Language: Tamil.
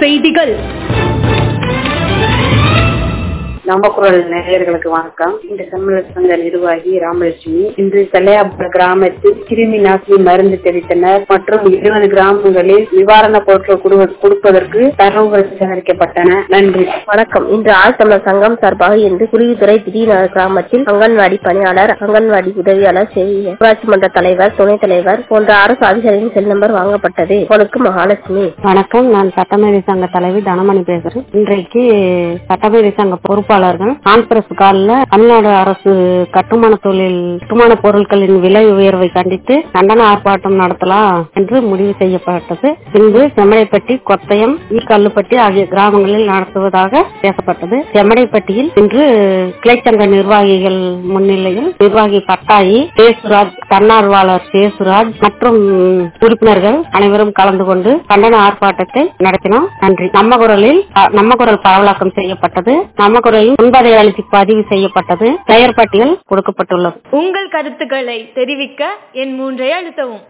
செய்திகள் நம்பக்குரல் நேயர்களுக்கு வணக்கம் இந்த சம்மள சங்க நிர்வாகி ராமலட்சுமி இன்று செல்லையாபுரம் கிராமத்தில் கிருமி நாசினி மருந்து தெளித்தனர் மற்றும் இருபது கிராமங்களில் நிவாரண பொருட்கள் குடு- கொடுப்பதற்கு தரவுகள் சேகரிக்கப்பட்டன நன்றி வணக்கம் இன்று ஆழ்தமிழர் சங்கம் சார்பாக இன்று குருவித்துறை திடீர்நகர் கிராமத்தில் அங்கன்வாடி பணியாளர் அங்கன்வாடி உதவியாளர் செவிலியர் ஊராட்சி மன்ற தலைவர் துணைத் தலைவர் போன்ற அரசு அதிகாரிகளின் செல் நம்பர் வாங்கப்பட்டது உனக்கு மகாலட்சுமி வணக்கம் நான் சட்டமேதை சங்க தலைவி தனமணி பேசுறேன் இன்றைக்கு சட்டமேதை சங்க பொறுப்பாளர்கள் கான்பரன்ஸ் காலில் தமிழ்நாடு அரசு கட்டுமான தொழில் கட்டுமான பொருட்களின் விலை உயர்வை கண்டித்து கண்டன ஆர்ப்பாட்டம் நடத்தலாம் என்று முடிவு செய்யப்பட்டது பின்பு செம்மடைப்பட்டி கொத்தயம் ஈ கல்லுப்பட்டி ஆகிய கிராமங்களில் நடத்துவதாக பேசப்பட்டது செம்மடைப்பட்டியில் இன்று கிளைச்சங்க நிர்வாகிகள் முன்னிலையில் நிர்வாகி பட்டாயி சேசுராஜ் தன்னார்வலர் சேசுராஜ் மற்றும் உறுப்பினர்கள் அனைவரும் கலந்து கொண்டு கண்டன ஆர்ப்பாட்டத்தை நடத்தினோம் நன்றி நம்ம குரலில் அ, நம்ம குரல் பரவலாக்கம் செய்யப்பட்டது நம்ம குரலில் ஒன்பதை அளித்து பதிவு செய்யப்பட்டது பெயர் பட்டியல் கொடுக்கப்பட்டுள்ளது உங்கள் கருத்துக்களை தெரிவிக்க என் மூன்றை அழுத்தவும்